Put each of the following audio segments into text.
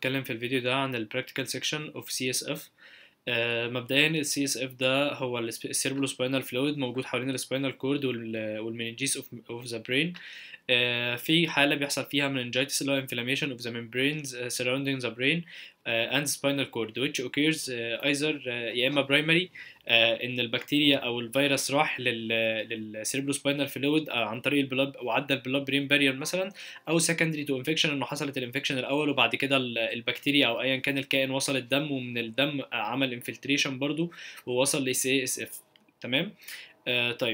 هتكلم في الفيديو ده عن ال practical section of CSF آه، مبدئيا ال CSF ده هو ال cerebrospinal fluid موجود حوالين ال spinal cord وال والmeninges of, of the brain آه، في حالة بيحصل فيها meningitis اللي هو inflammation of the membranes uh, surrounding the brain uh, and spinal cord which occurs uh, either uh, يا إما primary uh, إن البكتيريا أو الفيروس راح لل لل cerebrospinal fluid uh, عن طريق البلاد وعدى البلاد برين بارير مثلا أو secondary to infection إنه حصلت الانفكشن الأول وبعد كده ال- البكتيريا أو أيا كان الكائن وصل الدم ومن الدم uh, عمل infiltration برضو ووصل ل CSF تمام آه طيب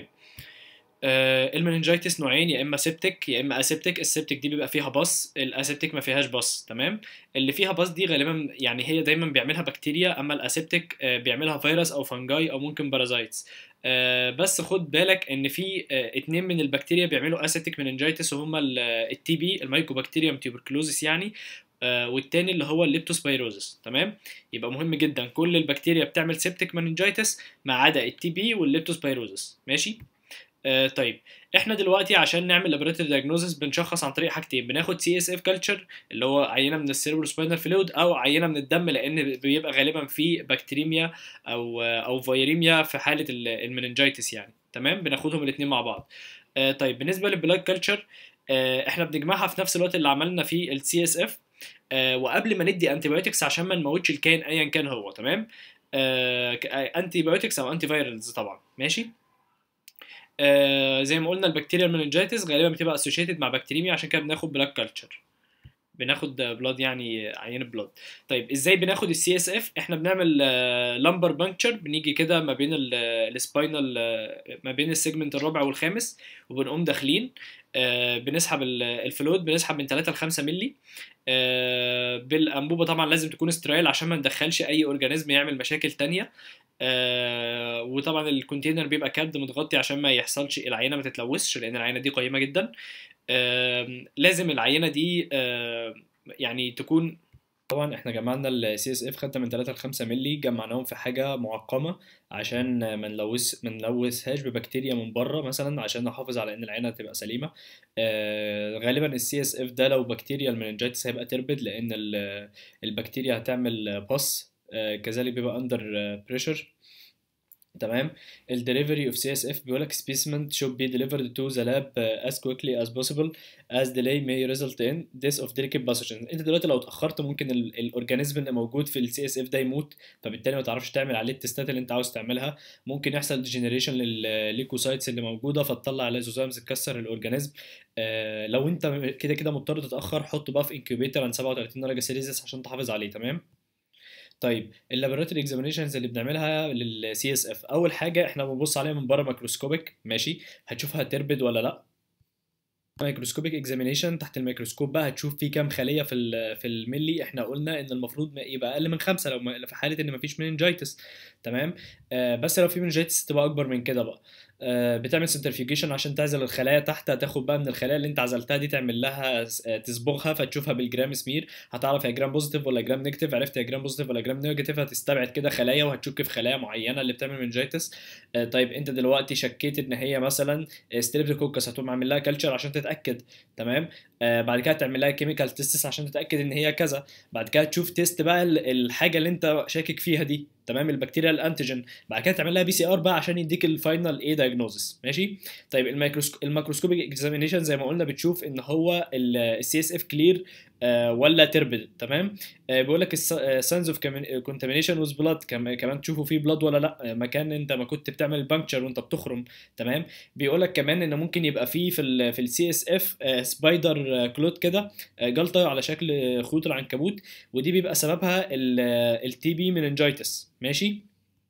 آه المننجايتس نوعين يا اما سيبتك يا اما اسيبتك السيبتك دي بيبقى فيها بص الاسيبتك ما فيهاش بص تمام اللي فيها بص دي غالبا يعني هي دايما بيعملها بكتيريا اما الاسيبتك آه بيعملها فيروس او فنجاي او ممكن بارازايتس آه بس خد بالك ان في آه اتنين من البكتيريا بيعملوا اسيبتك مننجايتس وهما التي بي المايكوبكتيريوم تيوبركلوزيس يعني آه والتاني اللي هو الليبتوسبيروزس تمام يبقى مهم جدا كل البكتيريا بتعمل سيبتك مننجايتس ما عدا التي بي والليبتوسبيروزس ماشي آه طيب احنا دلوقتي عشان نعمل لابوراتوري دايجنوزس بنشخص عن طريق حاجتين بناخد سي اس اف كلتشر اللي هو عينه من السيربرو سباينال فلويد او عينه من الدم لان بيبقى غالبا في بكتيريميا او او فيريميا في حاله المننجايتس يعني تمام بناخدهم الاثنين مع بعض آه طيب بالنسبه للبلاد كلتشر آه احنا بنجمعها في نفس الوقت اللي عملنا فيه السي اس اف وقبل ما ندي انتي بايوتكس عشان ما نموتش الكائن ايا كان هو تمام انتي بايوتكس او انتي فايرالز طبعا ماشي آه زي ما قلنا البكتيريا المننجايتس غالبا بتبقى اسوشيتد مع بكتيريميا عشان كده بناخد بلاد كلتشر بناخد بلاد يعني عينه بلاد طيب ازاي بناخد السي اس اف احنا بنعمل لمبر بانكتشر بنيجي كده ما بين السباينال ما بين السيجمنت الرابع والخامس وبنقوم داخلين آه بنسحب الفلويد بنسحب من 3 ل 5 مللي آه بالانبوبه طبعا لازم تكون استرايل عشان ما ندخلش اي اورجانيزم يعمل مشاكل تانية آه وطبعا الكونتينر بيبقى كاد متغطي عشان ما يحصلش العينه ما تتلوثش لان العينه دي قيمه جدا آه لازم العينه دي آه يعني تكون طبعا احنا جمعنا السي اس اف خدنا من 3 ل 5 مللي جمعناهم في حاجه معقمه عشان ما نلوث ما نلوثهاش ببكتيريا من بره مثلا عشان نحافظ على ان العينه تبقى سليمه آه غالبا السي اس اف ده لو بكتيريا المننجايتس هيبقى تربد لان البكتيريا هتعمل باس آه كذلك بيبقى اندر بريشر تمام الدليفري اوف سي اس اف بيقول لك specimen should be delivered to the lab uh, as quickly as possible as delay may result in death of delicate pathogens انت دلوقتي لو اتاخرت ممكن الاورجانيزم اللي موجود في السي اس اف ده يموت فبالتالي ما تعرفش تعمل عليه التستات اللي انت عاوز تعملها ممكن يحصل ديجنريشن للليكوسايتس اللي موجوده فتطلع ليزوزايمز تكسر الاورجانيزم آه لو انت كده كده مضطر تتاخر حطه بقى في انكيوبيتر عند 37 درجه سيليزيوس عشان تحافظ عليه تمام طيب اللابوراتوري اكزامينيشنز اللي بنعملها للسي اس اف اول حاجه احنا بنبص عليها من بره ميكروسكوبيك ماشي هتشوفها تربد ولا لا مايكروسكوبيك اكزامينيشن تحت الميكروسكوب بقى هتشوف في كام خليه في في الملي احنا قلنا ان المفروض يبقى اقل من خمسة لو في حاله ان مفيش مننجايتس تمام آه بس لو في مننجايتس تبقى اكبر من كده بقى آه بتعمل سنترفيوجيشن عشان تعزل الخلايا تحت هتاخد بقى من الخلايا اللي انت عزلتها دي تعمل لها تصبغها فتشوفها بالجرام سمير هتعرف هي جرام بوزيتيف ولا جرام نيجاتيف عرفت هي جرام بوزيتيف ولا جرام نيجاتيف هتستبعد كده خلايا وهتشك في خلايا معينه اللي بتعمل مننجايتس آه طيب انت دلوقتي شكيت ان هي مثلا ستريبتوكوكس هتقوم عامل لها كلتشر عشان تتاكد تمام آه بعد كده تعمل لها كيميكال تيستس عشان تتاكد ان هي كذا بعد كده تشوف تيست بقى الحاجه اللي انت شاكك فيها دي تمام البكتيريا الانتيجين بعد كده تعمل لها بي سي ار بقى عشان يديك الفاينل ايه دايجنوزس ماشي طيب الميكروسكوب الميكروسكوبيك اكزامينيشن زي ما قلنا بتشوف ان هو السي اس اف كلير آه ولا تربد تمام آه بيقول لك ساينز اوف كونتامينيشن وذ بلاد كمان تشوفوا فيه بلاد ولا لا مكان انت ما كنت بتعمل بانكشر وانت بتخرم تمام بيقول لك كمان ان ممكن يبقى فيه في ال في السي اس اف سبايدر كلوت كده جلطه على شكل خيوط العنكبوت ودي بيبقى سببها التي بي مننجايتس ماشي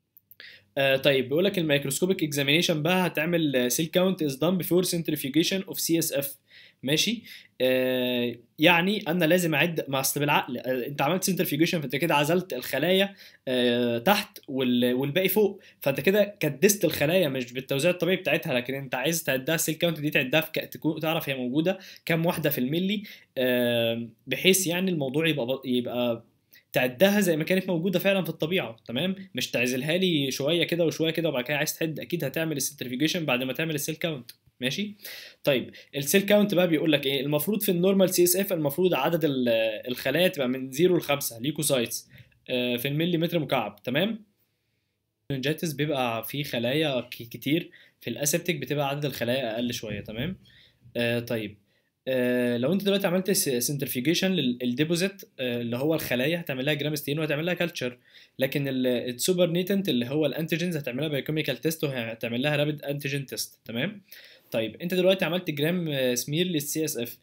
آه طيب بيقول لك الميكروسكوبيك اكزامينيشن بقى هتعمل سيل كاونت از دان بيفور سنترفيوجيشن اوف سي اس اف ماشي آه يعني انا لازم اعد ما اصل بالعقل آه انت عملت سنترفيوجيشن فانت كده عزلت الخلايا آه تحت وال... والباقي فوق فانت كده كدست الخلايا مش بالتوزيع الطبيعي بتاعتها لكن انت عايز تعدها السيل كاونت دي تعدها في ك... تكون تعرف هي موجوده كام واحده في الملي آه بحيث يعني الموضوع يبقى يبقى تعدها زي ما كانت موجوده فعلا في الطبيعه تمام مش تعزلها لي شويه كده وشويه كده وبعد كده عايز تحد اكيد هتعمل السنترفيوجيشن بعد ما تعمل السيل كاونت ماشي طيب السيل كاونت بقى بيقول لك ايه المفروض في النورمال سي اس اف المفروض عدد ال- الخلايا تبقى من 0 ل 5 ليكوسايتس في المليمتر مكعب تمام المننجيتس بيبقى فيه خلايا ك- كتير في الاسبتيك بتبقى عدد الخلايا اقل شويه تمام آه طيب آه لو انت دلوقتي عملت سنترفيوجيشن للديبوزيت آه اللي هو الخلايا هتعمل لها جرام ستين وهتعمل لها كلتشر لكن السوبر نيتنت اللي هو الانتيجينز هتعملها بايوكيميكال تيست وهتعمل لها رابيد انتيجين تيست تمام طيب انت دلوقتي عملت جرام آه، سمير للسي اس اف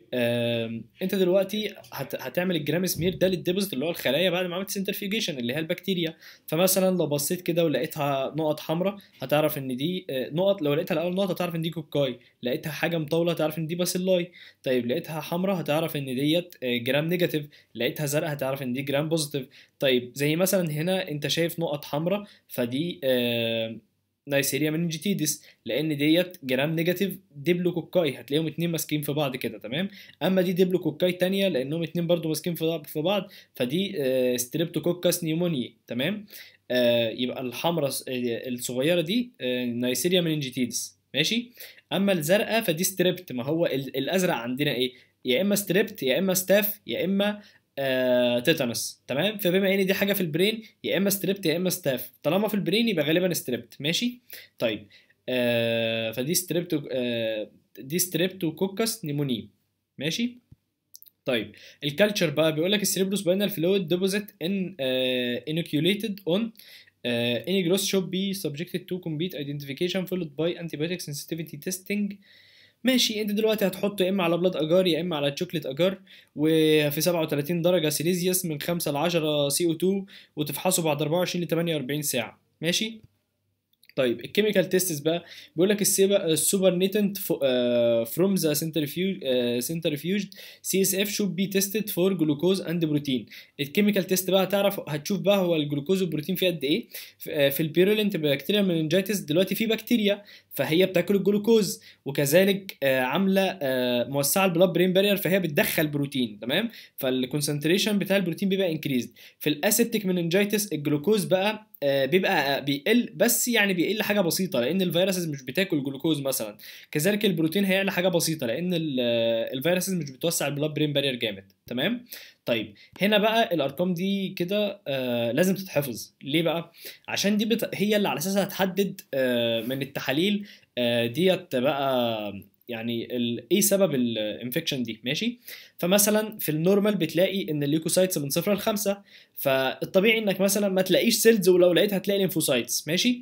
انت دلوقتي هت... هتعمل الجرام سمير ده للديبوزيت اللي هو الخلايا بعد ما عملت سنترفيوجيشن اللي هي البكتيريا فمثلا لو بصيت كده ولقيتها نقط حمراء هتعرف ان دي آه، نقط لو لقيتها الاول نقط هتعرف ان دي كوكاي لقيتها حاجه مطوله هتعرف ان دي باسيلاي طيب لقيتها حمراء هتعرف ان ديت آه، جرام نيجاتيف لقيتها زرقاء هتعرف ان دي جرام بوزيتيف طيب زي مثلا هنا انت شايف نقط حمراء فدي آه، نايسيريا مننجيتيدس لان ديت جرام نيجاتيف ديبلوكوكاي هتلاقيهم اتنين ماسكين في بعض كده تمام اما دي ديبلوكوكاي تانية لانهم اتنين برضو ماسكين في بعض في بعض فدي آه، ستريبتوكوكاس نيوموني تمام آه، يبقى الحمراء الص- آه، الصغيره دي آه، نايسيريا مننجيتيدس ماشي اما الزرقاء فدي ستريبت ما هو ال- الازرق عندنا ايه يا اما ستريبت يا اما ستاف يا اما آه تيتانوس تمام فبما ان دي حاجه في البرين يا اما ستريبت يا اما ستاف طالما في البرين يبقى غالبا ستريبت ماشي طيب آه فدي ستريبتو آه دي ستريبتوكوكس نيموني ماشي طيب الكالتشر بقى بيقول لك السيربروس باينال فلويد ديبوزيت ان انوكيوليتد اون any growth should be subjected to complete identification followed by antibiotic sensitivity testing ماشي انت دلوقتي هتحطه يا اما على بلاد اجار يا اما على تشوكلت اجار وفي 37 درجه سيليزيوس من 5 ل 10 سي او 2 وتفحصه بعد 24 ل 48 ساعه ماشي طيب الكيميكال تيستس بقى بيقول لك السوبر نيتنت فروم ذا سنترفيوج سنترفيوج سي اس اف شود بي تيستد فور جلوكوز اند بروتين الكيميكال تيست بقى هتعرف هتشوف بقى هو الجلوكوز والبروتين فيه قد ايه في في البيرولنت بكتيريا مننجيتس دلوقتي في بكتيريا فهي بتاكل الجلوكوز وكذلك آه، عامله آه، موسعه البلاد برين بارير فهي بتدخل بروتين تمام فالكونسنتريشن بتاع البروتين بيبقى انكريزد في الاسيبتيك مننجيتس الجلوكوز بقى آه، بيبقى بيقل بس يعني بيقل حاجه بسيطه لان الفيروسز مش بتاكل جلوكوز مثلا كذلك البروتين هيعلى حاجه بسيطه لان ال- آه، الفيروسز مش بتوسع البلاد برين بارير جامد تمام طيب هنا بقى الارقام دي كده آه لازم تتحفظ ليه بقى عشان دي بت... هي اللي على اساسها هتحدد آه من التحاليل آه ديت بقى يعني ال... ايه سبب الانفكشن دي ماشي فمثلا في النورمال بتلاقي ان الليوكوسايتس من صفر لخمسة فالطبيعي انك مثلا ما تلاقيش سيلز ولو لقيت هتلاقي ليمفوسايتس ماشي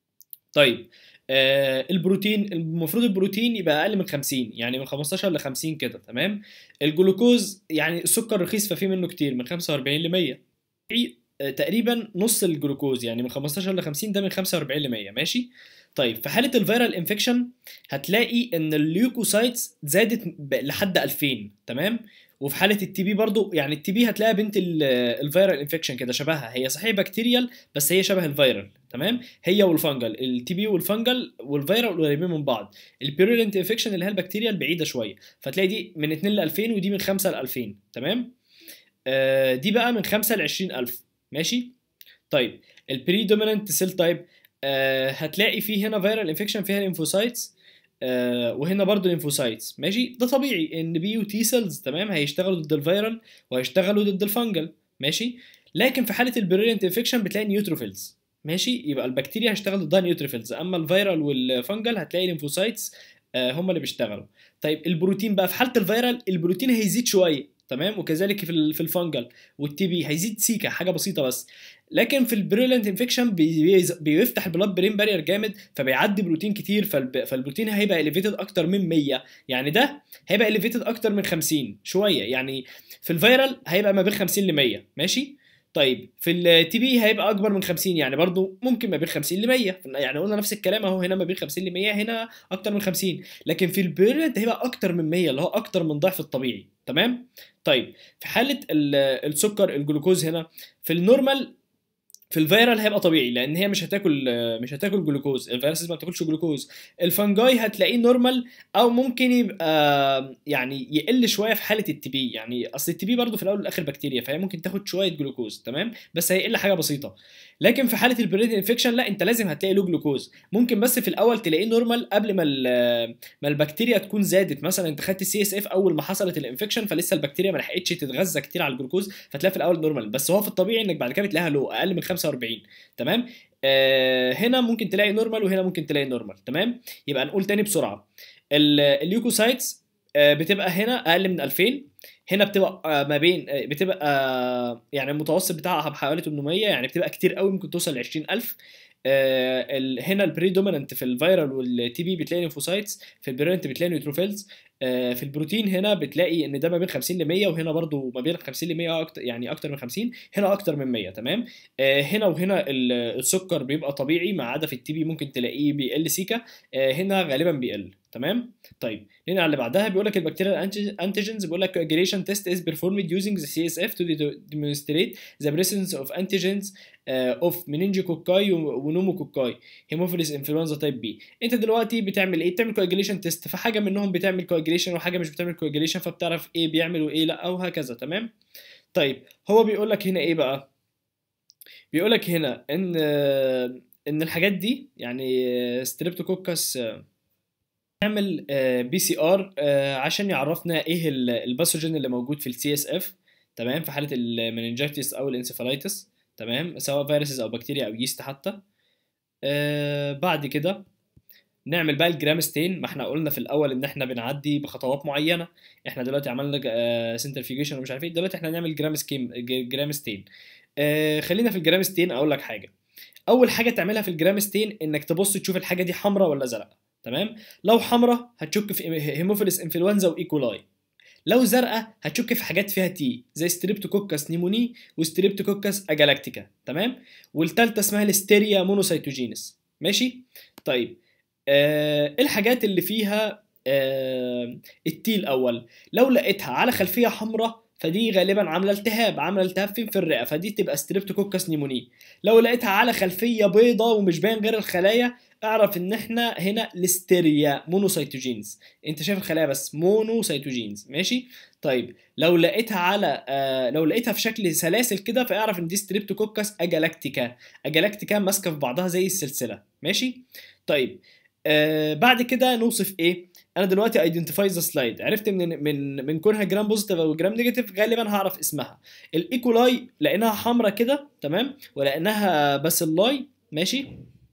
طيب آه البروتين المفروض البروتين يبقى اقل من 50 يعني من 15 ل 50 كده تمام الجلوكوز يعني السكر رخيص ففي منه كتير من 45 ل 100 آه، تقريبا نص الجلوكوز يعني من 15 ل 50 ده من 45 ل 100 ماشي طيب في حاله الفيرال انفكشن هتلاقي ان الليوكوسايتس زادت ب- لحد 2000 تمام وفي حاله التي بي برضو يعني التي بي هتلاقيها بنت ال- الفيرال انفكشن كده شبهها هي صحيح بكتيريال بس هي شبه الفيرال تمام هي والفنجل التي بي والفنجل والفيرال قريبين من بعض البيرولنت انفكشن اللي هي البكتيريال بعيده شويه فتلاقي دي من 2 ل 2000 ودي من 5 ل 2000 تمام آه دي بقى من 5 ل 20000 ماشي طيب البريدومينانت سيل تايب آه هتلاقي فيه هنا فيرال انفكشن فيها ليمفوسايتس آه وهنا برضو ليمفوسايتس ماشي ده طبيعي ان بي وتي سيلز تمام هيشتغلوا ضد الفيرال وهيشتغلوا ضد الفنجل ماشي لكن في حاله البريليانت انفكشن بتلاقي نيوتروفيلز ماشي يبقى البكتيريا هيشتغل ضدها نيوتروفيلز اما الفيرال والفنجل هتلاقي ليمفوسايتس آه هم اللي بيشتغلوا طيب البروتين بقى في حاله الفيرال البروتين هيزيد شويه تمام وكذلك في ال- في الفنجل والتي بي هيزيد سيكا حاجه بسيطه بس لكن في البريلنت انفكشن بيفتح البلاد برين بارير جامد فبيعدي بروتين كتير فالب... فالبروتين هيبقى اليفيتد اكتر من 100 يعني ده هيبقى اليفيتد اكتر من 50 شويه يعني في الفيرال هيبقى ما بين 50 ل 100 ماشي طيب في التي بي هيبقى اكبر من 50 يعني برضو ممكن ما بين 50 ل 100 يعني قلنا نفس الكلام اهو هنا ما بين 50 ل 100 هنا اكتر من 50 لكن في البيرنت هيبقى اكتر من 100 اللي هو اكتر من ضعف الطبيعي تمام طيب في حاله ال- السكر الجلوكوز هنا في النورمال في الفيرال هيبقى طبيعي لان هي مش هتاكل مش هتاكل جلوكوز الفيروسز ما بتاكلش جلوكوز الفنجاي هتلاقيه نورمال او ممكن يبقى يعني يقل شويه في حاله التي بي يعني اصل التي بي برضه في الاول والاخر بكتيريا فهي ممكن تاخد شويه جلوكوز تمام بس هيقل حاجه بسيطه لكن في حاله البريد انفكشن لا انت لازم هتلاقي له جلوكوز ممكن بس في الاول تلاقيه نورمال قبل ما ما البكتيريا تكون زادت مثلا انت خدت السي اس اف اول ما حصلت الانفكشن فلسه البكتيريا ما لحقتش تتغذى كتير على الجلوكوز فتلاقي في الاول نورمال بس هو في الطبيعي انك بعد كده بتلاقيها لو اقل من 45 تمام آه هنا ممكن تلاقي نورمال وهنا ممكن تلاقي نورمال تمام يبقى نقول تاني بسرعه الليوكوسايتس آه بتبقى هنا اقل من 2000 هنا بتبقى ما بين بتبقى يعني المتوسط بتاعها بحوالي 800 يعني بتبقى كتير قوي ممكن توصل ل 20000 آه هنا البريدوميننت في الفيرال والتي بي بتلاقي ليمفوسايتس في البرينت بتلاقي نيوتروفيلز آه في البروتين هنا بتلاقي ان ده ما بين 50 ل 100 وهنا برضو ما بين 50 ل 100 أكتر يعني اكتر من 50 هنا اكتر من 100 تمام آه هنا وهنا السكر بيبقى طبيعي ما عدا في التي بي ممكن تلاقيه بيقل سيكا هنا غالبا بيقل تمام طيب نيجي على اللي بعدها بيقول لك البكتيريال انتيجنز بيقول لك coagulation test is performed using the CSF to demonstrate the presence of antigens uh, of meningococci ونوموكوكاي هيموفيلس انفلونزا تايب بي انت دلوقتي بتعمل ايه بتعمل coagulation تيست فحاجه منهم بتعمل coagulation وحاجه مش بتعمل coagulation فبتعرف ايه بيعمل وايه لا او هكذا تمام طيب هو بيقول لك هنا ايه بقى بيقول لك هنا ان ان الحاجات دي يعني ستريبتوكوكس نعمل بي سي ار عشان يعرفنا ايه الباثوجين اللي موجود في السي اس اف تمام في حاله المننجيتس او الانسفالايتس تمام سواء فيروسز او بكتيريا او يست حتى آه بعد كده نعمل بقى الجرام ستين ما احنا قلنا في الاول ان احنا بنعدي بخطوات معينه احنا دلوقتي عملنا آه سنترفيوجيشن ومش عارف ايه دلوقتي احنا هنعمل جرام سكيم جرام ستين آه خلينا في الجرام ستين اقول لك حاجه اول حاجه تعملها في الجرام ستين انك تبص تشوف الحاجه دي حمراء ولا زرقاء تمام لو حمراء هتشك في هيموفيلس انفلونزا وايكولاي لو زرقاء هتشك في حاجات فيها تي زي ستريبتوكوكس نيموني وستريبتوكوكس اجالاكتيكا تمام والتالتة اسمها الستيريا مونوسيتوجينس ماشي طيب آه الحاجات اللي فيها آه التي الاول لو لقيتها على خلفيه حمراء فدي غالبا عامله التهاب عامله التهاب فين في الرئه فدي تبقى ستريبتوكوكس نيموني لو لقيتها على خلفيه بيضة ومش باين غير الخلايا اعرف ان احنا هنا ليستيريا مونوسيتوجينز انت شايف الخلايا بس مونوسيتوجينز ماشي طيب لو لقيتها على آه لو لقيتها في شكل سلاسل كده فاعرف ان دي ستريبتوكوكس اجالاكتيكا اجالاكتيكا ماسكه في بعضها زي السلسله ماشي طيب آه بعد كده نوصف ايه انا دلوقتي ايدنتيفاي ذا سلايد عرفت من من من كونها جرام بوزيتيف او جرام نيجاتيف غالبا هعرف اسمها الايكولاي لقيناها حمراء كده تمام ولقيناها باسيلاي ماشي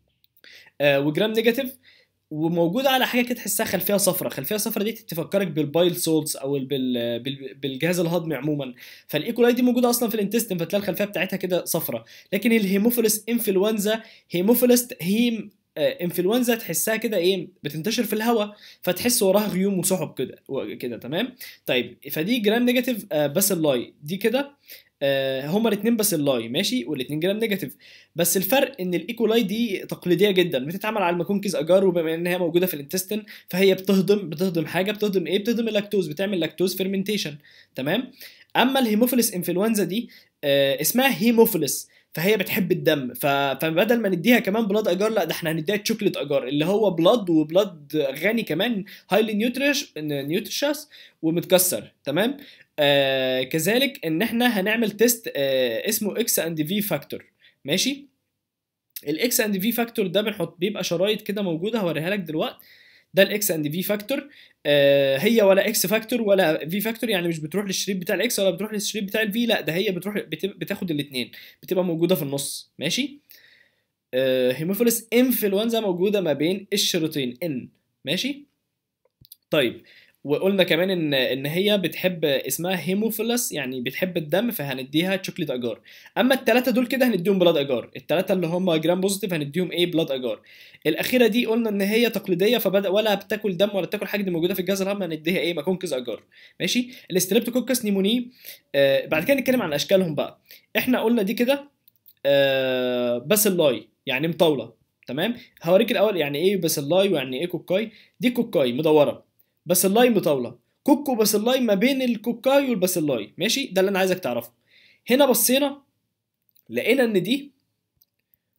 آه وجرام نيجاتيف وموجوده على حاجه كده تحسها خلفيه صفراء خلفيه صفراء دي تفكرك بالبايل سولتس او بال... بال... بالجهاز الهضمي عموما فالايكولاي دي موجوده اصلا في الانتستين فتلاقي الخلفيه بتاعتها كده صفراء لكن الهيموفيلس انفلونزا هيموفيلس هيم انفلونزا تحسها كده ايه بتنتشر في الهواء فتحس وراها غيوم وسحب كده كده تمام طيب فدي جرام نيجاتيف آه بس اللاي دي كده آه هما الاثنين بس اللاي ماشي والاثنين جرام نيجاتيف بس الفرق ان الايكولاي دي تقليديه جدا بتتعمل على الماكونكيز اجار وبما ان هي موجوده في الانتستين فهي بتهضم بتهضم حاجه بتهضم ايه بتهضم اللاكتوز بتعمل لاكتوز فيرمنتيشن تمام اما الهيموفيلس انفلونزا دي آه اسمها هيموفيلس فهي بتحب الدم ف... فبدل ما نديها كمان بلاد اجار لا ده احنا هنديها تشوكلت اجار اللي هو بلاد وبلاد غني كمان هايلي نيوتريش نيوتريشس ومتكسر تمام آه كذلك ان احنا هنعمل تيست آه اسمه اكس اند في فاكتور ماشي الاكس اند في فاكتور ده بنحط بيبقى شرايط كده موجوده هوريها لك دلوقتي ده الاكس اند في فاكتور آه هي ولا اكس فاكتور ولا في فاكتور يعني مش بتروح للشريط بتاع الاكس ولا بتروح للشريط بتاع الفي لا ده هي بتروح بتاخد الاثنين بتبقى موجوده في النص ماشي آه هيموفيلس انفلونزا موجوده ما بين الشريطين ان ماشي طيب وقلنا كمان ان ان هي بتحب اسمها هيموفيلس يعني بتحب الدم فهنديها تشوكليت اجار اما الثلاثه دول كده هنديهم بلاد اجار الثلاثه اللي هم جرام بوزيتيف هنديهم ايه بلاد اجار الاخيره دي قلنا ان هي تقليديه فبدا ولا بتاكل دم ولا بتاكل حاجه دي موجوده في الجهاز الهضمي هنديها ايه ماكونكس اجار ماشي الاستريبتوكوكس نيموني آه بعد كده نتكلم عن اشكالهم بقى احنا قلنا دي كده آه باسيلاي يعني مطاوله تمام هوريك الاول يعني ايه باسيلاي ويعني ايه كوكاي دي كوكاي مدوره باسيلاي مطاوله كوكو باسيلاي ما بين الكوكاي والباسيلاي ماشي ده اللي انا عايزك تعرفه هنا بصينا لقينا ان دي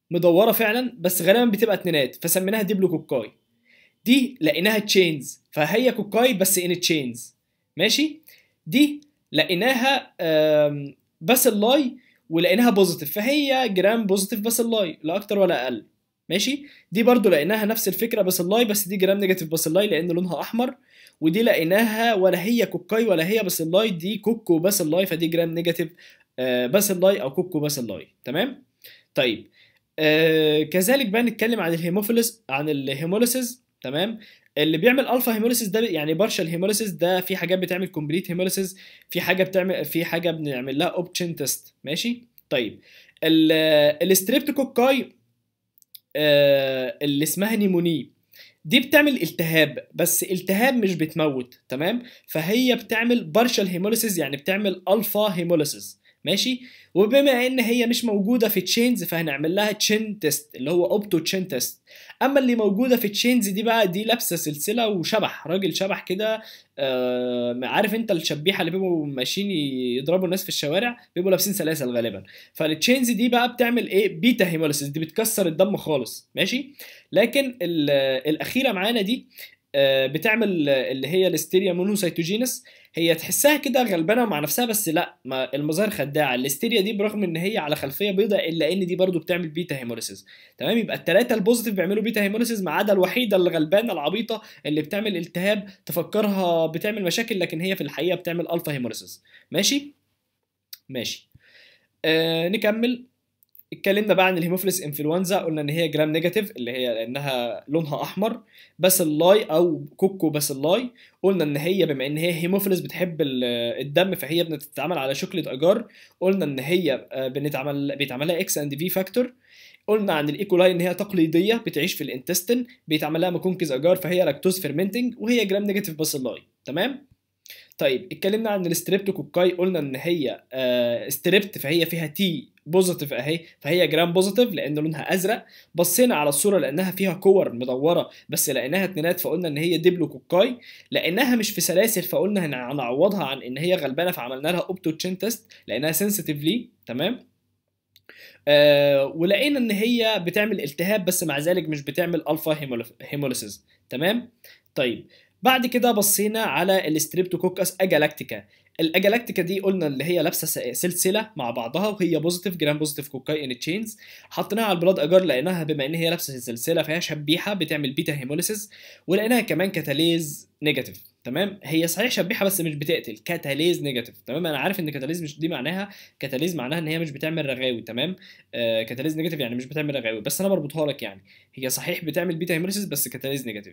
مدوره فعلا بس غالبا بتبقى اتنينات فسميناها ديبلوكوكاي دي لقيناها تشينز فهي كوكاي بس ان تشينز ماشي دي لقيناها آم، باسيلاي ولقيناها بوزيتيف فهي جرام بوزيتيف باسيلاي لا اكتر ولا اقل ماشي دي برضو لقيناها نفس الفكره باسيلاي بس دي جرام نيجاتيف باسيلاي لان لونها احمر ودي لقيناها ولا هي كوكاي ولا هي باسيلاي دي كوكو باسيلاي فدي جرام نيجاتيف آه، باسيلاي او كوكو باسيلاي تمام طيب آه كذلك بقى نتكلم عن الهيموفيلس عن الهيموليسيس تمام اللي بيعمل الفا هيموليسيس ده يعني بارشال هيموليسيس ده في حاجات بتعمل كومبليت هيموليسيس في حاجه بتعمل في حاجه بنعمل لها اوبشن تيست ماشي طيب الستريبتوكوكاي آه اللي اسمها نيموني دي بتعمل التهاب بس التهاب مش بتموت تمام فهي بتعمل بارشال هيموليسيس يعني بتعمل الفا هيموليسيس ماشي وبما ان هي مش موجوده في تشينز فهنعمل لها تشين تيست اللي هو اوبتو تشين تيست اما اللي موجوده في تشينز دي بقى دي لابسه سلسله وشبح راجل شبح كده آه عارف انت الشبيحه اللي بيبقوا ماشيين يضربوا الناس في الشوارع بيبقوا لابسين سلاسل غالبا فالتشينز دي بقى بتعمل ايه بيتا هيموليسيس دي بتكسر الدم خالص ماشي لكن ال- الاخيره معانا دي آه، بتعمل اللي هي الاستيريا مونوسيتوجينس هي تحسها كده غلبانه مع نفسها بس لا ما المظاهر خداعه الاستيريا دي برغم ان هي على خلفيه بيضاء الا ان دي برضو بتعمل بيتا هيموليسيس تمام يبقى الثلاثه البوزيتيف بيعملوا بيتا هيموليسيس ما عدا الوحيده الغلبانه العبيطه اللي بتعمل التهاب تفكرها بتعمل مشاكل لكن هي في الحقيقه بتعمل الفا هيموليسيس ماشي ماشي آه نكمل اتكلمنا بقى عن الهيموفيلس انفلونزا قلنا ان هي جرام نيجاتيف اللي هي لانها لونها احمر باسيلاي او كوكو باسيلاي قلنا ان هي بما ان هي هيموفيلس بتحب ال- الدم فهي بتتعمل على شوكليت اجار قلنا ان هي آه، بنتعمل بيتعمل لها اكس اند في فاكتور قلنا عن الايكولاي ان هي تقليديه بتعيش في الانتستين بيتعمل لها ماكونكيز اجار فهي لاكتوز فيرمنتنج وهي جرام نيجاتيف باسيلاي تمام طيب اتكلمنا عن الستريبتوكوكاي قلنا ان هي آه ستريبت فهي فيها تي بوزيتيف اهي فهي جرام بوزيتيف لان لونها ازرق بصينا على الصوره لانها فيها كور مدوره بس لقيناها اتنينات فقلنا ان هي ديبلوكوكاي لانها مش في سلاسل فقلنا هن- هنعوضها عن ان هي غلبانه فعملنا لها اوبتو تشين تيست لانها سنسيتيفلي تمام آه ولقينا ان هي بتعمل التهاب بس مع ذلك مش بتعمل الفا هيموليسيس تمام طيب بعد كده بصينا على الستريبتوكوكس اجالاكتيكا الاجالاكتيكا دي قلنا اللي هي لابسه س- سلسله مع بعضها وهي بوزيتيف جرام بوزيتيف كوكاي ان تشينز حطيناها على البلاد اجار لقيناها بما ان هي لابسه سلسله فهي شبيحه بتعمل بيتا هيموليسيس ولقيناها كمان كاتاليز نيجاتيف تمام هي صحيح شبيحه بس مش بتقتل كاتاليز نيجاتيف تمام انا عارف ان كاتاليز مش دي معناها كاتاليز معناها ان هي مش بتعمل رغاوي تمام آه كاتاليز نيجاتيف يعني مش بتعمل رغاوي بس انا بربطها لك يعني هي صحيح بتعمل بيتا هيموليسيس بس كاتاليز نيجاتيف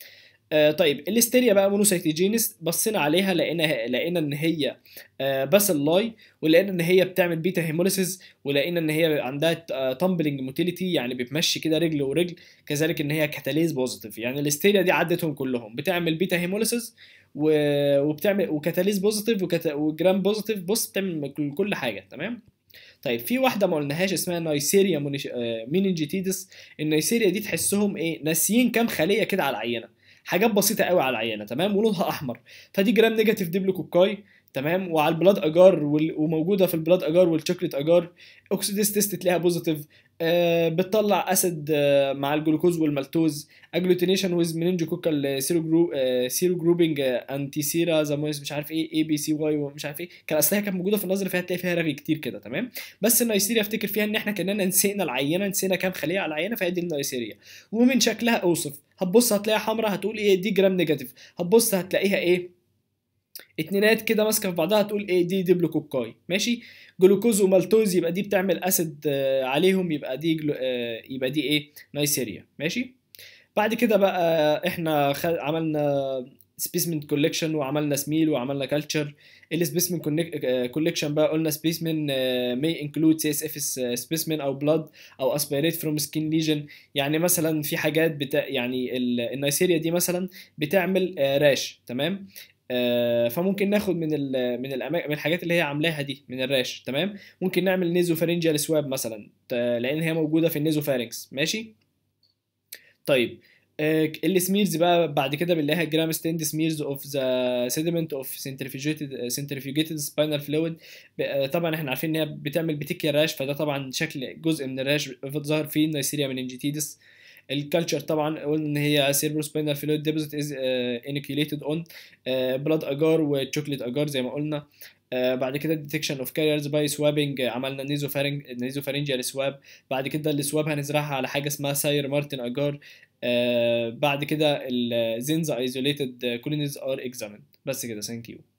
آه طيب الاستيريا بقى مونوسيتيجينس بصينا عليها لقينا لقينا ان هي آه باسيلاي ولقينا ان هي بتعمل بيتا هيموليسيس ولقينا ان هي عندها تامبلنج موتيليتي يعني بتمشي كده رجل ورجل كذلك ان هي كاتاليز بوزيتيف يعني الاستيريا دي عدتهم كلهم بتعمل بيتا هيموليسيس و... وبتعمل وكاتاليز بوزيتيف وكتا... وجرام بوزيتيف بص بتعمل كل- كل حاجه تمام طيب في واحده ما قلناهاش اسمها نايسيريا مونيش... آه، مينينجيتيدس النايسيريا دي تحسهم ايه ناسيين كام خليه كده على العينه حاجات بسيطه قوي على العينه تمام ولونها احمر فدي جرام نيجاتيف ديبلوكوكاي تمام وعلى البلاد اجار وال... وموجوده في البلاد اجار والشوكليت اجار اوكسيديز تيست تلاقيها بوزيتيف آه بتطلع اسيد آه مع الجلوكوز والمالتوز اجلوتينيشن ويز مننجوكوكال سيرو جرو آه سيرو جروبنج انتي سيرا زامويس مش عارف ايه اي بي سي واي ومش عارف ايه كان اصلها كانت موجوده في النظر فيها تلاقي فيها رغي كتير كده تمام بس النيسيريا افتكر فيها ان احنا كاننا نسينا العينه نسينا كام خليه على العينه فهي دي النيسيريا ومن شكلها اوصف هتبص هتلاقيها حمراء هتقول ايه دي جرام نيجاتيف هتبص هتلاقيها ايه اتنينات كده ماسكه في بعضها تقول ايه دي ديبلوكوكاي ماشي جلوكوز ومالتوز يبقى دي بتعمل اسيد آه، عليهم يبقى دي جلو... آه، يبقى دي ايه نيسيريا ماشي بعد كده بقى احنا خ... عملنا سبيسمن كوليكشن وعملنا سميل وعملنا كلتشر السبيسمن كوليكشن بقى قلنا سبيسمن may include سي اس اف سبيسمن او بلاد او اسبيريت فروم سكين ليجن يعني مثلا في حاجات بتا... يعني ال- النيسيريا دي مثلا بتعمل آه، راش تمام آه، فممكن ناخد من ال من الأما- من الحاجات اللي هي عاملاها دي من الراش تمام ممكن نعمل نيزوفارينجيال سواب مثلا ت- لان هي موجوده في النيزوفارينكس ماشي طيب السميرز بقى بعد كده بنلاقيها جرام ستيند سميرز اوف ذا سيدمنت اوف سنترفيوجيتد سنترفيوجيتد سباينال فلويد طبعا احنا عارفين ان هي بتعمل بتيكيا راش فده طبعا شكل جزء من الراش ظهر فيه النيسيريا مننجيتيدس الكالتشر طبعا قلنا ان هي سيربرو سباينال فلويد ديبوزيت از انكيوليتد اون بلاد اجار وتشوكليت اجار زي ما قلنا آه بعد كده ديتكشن اوف كاريرز باي سوابنج عملنا نيزوفارنج نيزوفارنجيال سواب بعد كده السواب هنزرعها على حاجه اسمها ساير مارتن اجار آه بعد كده الزينز ايزوليتد كولونيز ار اكزامند بس كده ثانك يو